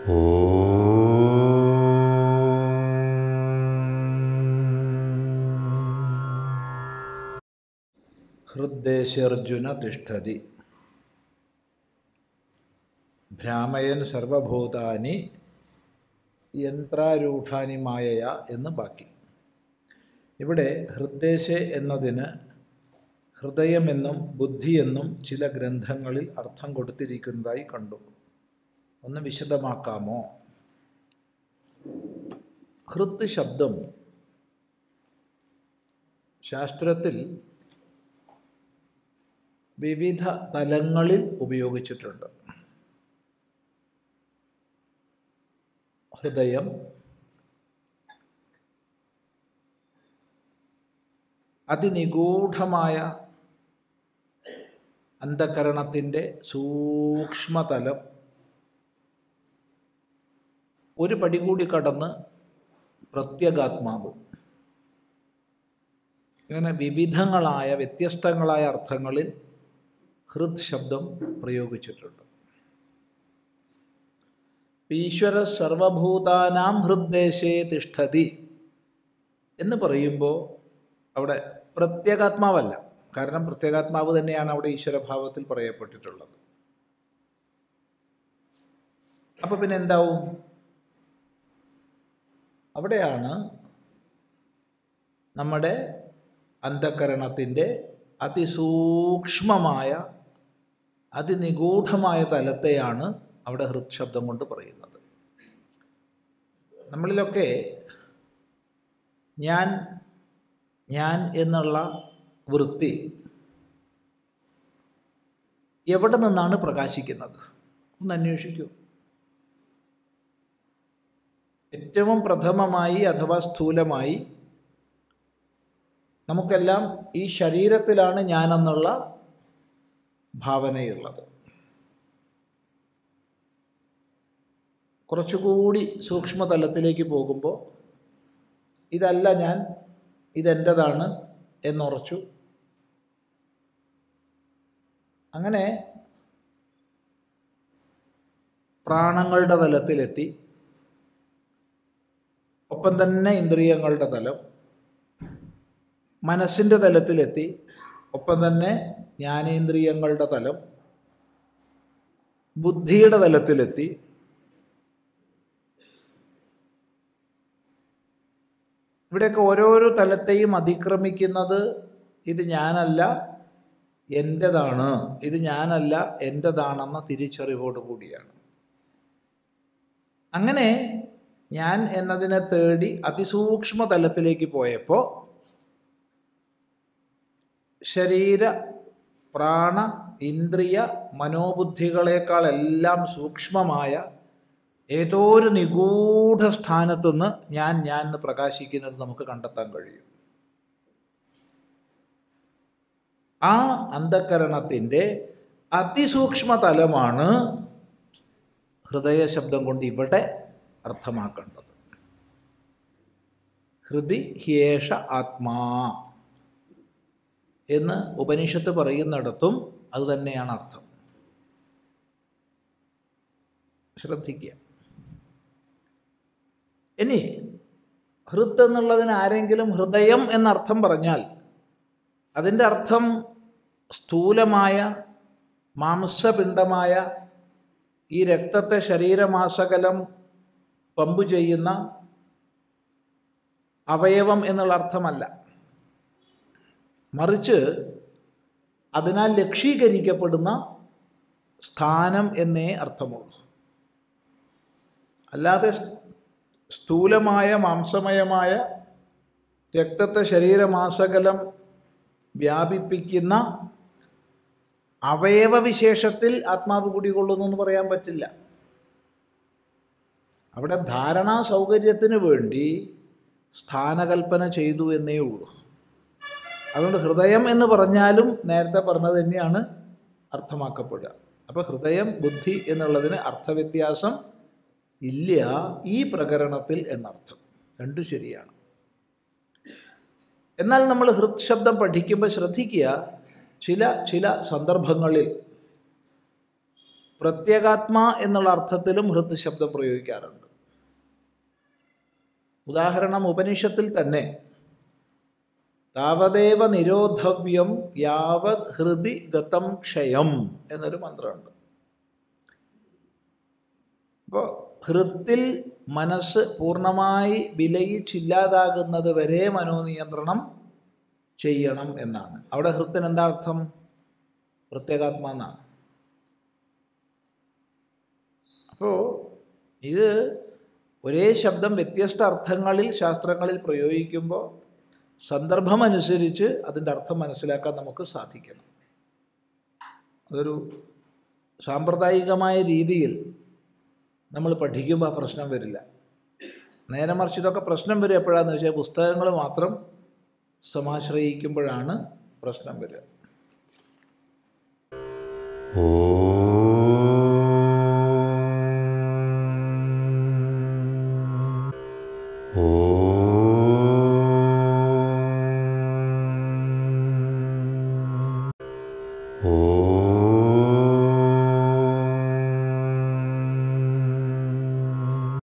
ഹൃദ്ദേശർജുന തിഷ്ഠതി ഭ്രാമയൻ സർവഭൂതാനി യന്ത്രാരൂഢാനി മായയ എന്ന് ബാക്കി ഇവിടെ ഹൃദ്ദേശെ എന്നതിന് ഹൃദയമെന്നും ബുദ്ധിയെന്നും ചില ഗ്രന്ഥങ്ങളിൽ അർത്ഥം കൊടുത്തിരിക്കുന്നതായി കണ്ടു ഒന്ന് വിശദമാക്കാമോ ഹൃദ് ശബ്ദം ശാസ്ത്രത്തിൽ വിവിധ തലങ്ങളിൽ ഉപയോഗിച്ചിട്ടുണ്ട് ഹൃദയം അതിനിഗൂഢമായ അന്ധകരണത്തിൻ്റെ സൂക്ഷ്മതലം ഒരു പടി കൂടി കടന്ന് പ്രത്യേകാത്മാവ് ഇങ്ങനെ വിവിധങ്ങളായ വ്യത്യസ്തങ്ങളായ അർത്ഥങ്ങളിൽ ഹൃദ് ശബ്ദം പ്രയോഗിച്ചിട്ടുണ്ട് ഈശ്വര സർവഭൂതാനാം ഹൃദ്ദേശേ തിഷ്ഠതി എന്ന് പറയുമ്പോൾ അവിടെ പ്രത്യേകാത്മാവല്ല കാരണം പ്രത്യേകാത്മാവ് തന്നെയാണ് അവിടെ ഈശ്വരഭാവത്തിൽ പറയപ്പെട്ടിട്ടുള്ളത് അപ്പൊ പിന്നെ എന്താവും അവിടെയാണ് നമ്മുടെ അന്ധകരണത്തിൻ്റെ അതിസൂക്ഷ്മമായ അതിനിഗൂഢമായ തലത്തെയാണ് അവിടെ ഹൃദശബ്ദം കൊണ്ട് പറയുന്നത് നമ്മളിലൊക്കെ ഞാൻ ഞാൻ എന്നുള്ള വൃത്തി എവിടെ നിന്നാണ് പ്രകാശിക്കുന്നത് ഒന്ന് അന്വേഷിക്കൂ ഏറ്റവും പ്രഥമമായി അഥവാ സ്ഥൂലമായി നമുക്കെല്ലാം ഈ ശരീരത്തിലാണ് ഞാനെന്നുള്ള ഭാവനയുള്ളത് കുറച്ചുകൂടി സൂക്ഷ്മതലത്തിലേക്ക് പോകുമ്പോൾ ഇതല്ല ഞാൻ ഇതെൻ്റെതാണ് എന്നുറച്ചു അങ്ങനെ പ്രാണങ്ങളുടെ തലത്തിലെത്തി ഒപ്പം തന്നെ ഇന്ദ്രിയങ്ങളുടെ തലം മനസ്സിൻ്റെ തലത്തിലെത്തി ഒപ്പം തന്നെ ജ്ഞാനേന്ദ്രിയങ്ങളുടെ തലം ബുദ്ധിയുടെ തലത്തിലെത്തി ഇവിടെയൊക്കെ ഓരോരോ തലത്തെയും അതിക്രമിക്കുന്നത് ഇത് ഞാനല്ല എൻ്റെതാണ് ഇത് ഞാനല്ല എൻ്റെതാണെന്ന തിരിച്ചറിവോട് കൂടിയാണ് അങ്ങനെ ഞാൻ എന്നതിനെ തേടി അതിസൂക്ഷ്മ തലത്തിലേക്ക് പോയപ്പോൾ ശരീര പ്രാണ ഇന്ദ്രിയ മനോബുദ്ധികളെക്കാളെല്ലാം സൂക്ഷ്മമായ ഏതോ ഒരു നിഗൂഢ സ്ഥാനത്തുനിന്ന് ഞാൻ ഞാൻ എന്ന് പ്രകാശിക്കുന്നത് നമുക്ക് കണ്ടെത്താൻ കഴിയും ആ അന്ധകരണത്തിൻ്റെ അതിസൂക്ഷ്മ തലമാണ് ഹൃദയ ശബ്ദം കൊണ്ട് ഇവിടെ അർത്ഥമാക്കേണ്ടത് ഹൃദി ഹ്യേഷ ആത്മാ എന്ന് ഉപനിഷത്ത് പറയുന്നിടത്തും അതുതന്നെയാണ് അർത്ഥം ശ്രദ്ധിക്കുക ഇനി ഹൃദ് എന്നുള്ളതിന് ആരെങ്കിലും ഹൃദയം എന്നർത്ഥം പറഞ്ഞാൽ അതിൻ്റെ അർത്ഥം സ്ഥൂലമായ മാംസപിണ്ഡമായ ഈ രക്തത്തെ ശരീരമാസകലം പമ്പ് ചെയ്യുന്ന അവയവം എന്നുള്ള അർത്ഥമല്ല മറിച്ച് അതിനാൽ ലക്ഷീകരിക്കപ്പെടുന്ന സ്ഥാനം എന്നേ അർത്ഥമുള്ളൂ അല്ലാതെ സ്ഥൂലമായ മാംസമയമായ രക്തത്തെ ശരീരമാസകലം വ്യാപിപ്പിക്കുന്ന അവയവവിശേഷത്തിൽ ആത്മാവ് കുടികൊള്ളുന്നു എന്ന് പറയാൻ പറ്റില്ല അവിടെ ധാരണാ സൗകര്യത്തിന് വേണ്ടി സ്ഥാനകൽപ്പന ചെയ്തു എന്നേ ഉള്ളൂ അതുകൊണ്ട് ഹൃദയം എന്ന് പറഞ്ഞാലും നേരത്തെ പറഞ്ഞത് തന്നെയാണ് അർത്ഥമാക്കപ്പെടുക അപ്പോൾ ഹൃദയം ബുദ്ധി എന്നുള്ളതിന് അർത്ഥവ്യത്യാസം ഇല്ല ഈ പ്രകരണത്തിൽ എന്നർത്ഥം രണ്ടും ശരിയാണ് എന്നാൽ നമ്മൾ ഹൃദ് പഠിക്കുമ്പോൾ ശ്രദ്ധിക്കുക ചില ചില സന്ദർഭങ്ങളിൽ പ്രത്യേകാത്മ എന്നുള്ള അർത്ഥത്തിലും ഹൃത് ശബ്ദം പ്രയോഗിക്കാറുണ്ട് ഉദാഹരണം ഉപനിഷത്തിൽ തന്നെ താവദേവ നിരോധവ്യം യാവത് ഹൃദി ഗതം ക്ഷയം എന്നൊരു മന്ത്രമുണ്ട് അപ്പോൾ ഹൃത്തിൽ മനസ്സ് പൂർണ്ണമായി വിലയിച്ചില്ലാതാകുന്നത് വരെ മനോനിയന്ത്രണം ചെയ്യണം എന്നാണ് അവിടെ ഹൃത്തിന് എന്താ അർത്ഥം പ്രത്യേകാത്മ എന്നാണ് അപ്പോൾ ഇത് ഒരേ ശബ്ദം വ്യത്യസ്ത അർത്ഥങ്ങളിൽ ശാസ്ത്രങ്ങളിൽ പ്രയോഗിക്കുമ്പോൾ സന്ദർഭമനുസരിച്ച് അതിൻ്റെ അർത്ഥം മനസ്സിലാക്കാൻ നമുക്ക് സാധിക്കണം അതൊരു സാമ്പ്രദായികമായ രീതിയിൽ നമ്മൾ പഠിക്കുമ്പോൾ ആ പ്രശ്നം വരില്ല നേരെ മറിച്ച് ഇതൊക്കെ പ്രശ്നം വരും എപ്പോഴാന്ന് വെച്ചാൽ പുസ്തകങ്ങൾ മാത്രം സമാശ്രയിക്കുമ്പോഴാണ് പ്രശ്നം വരിക ഓ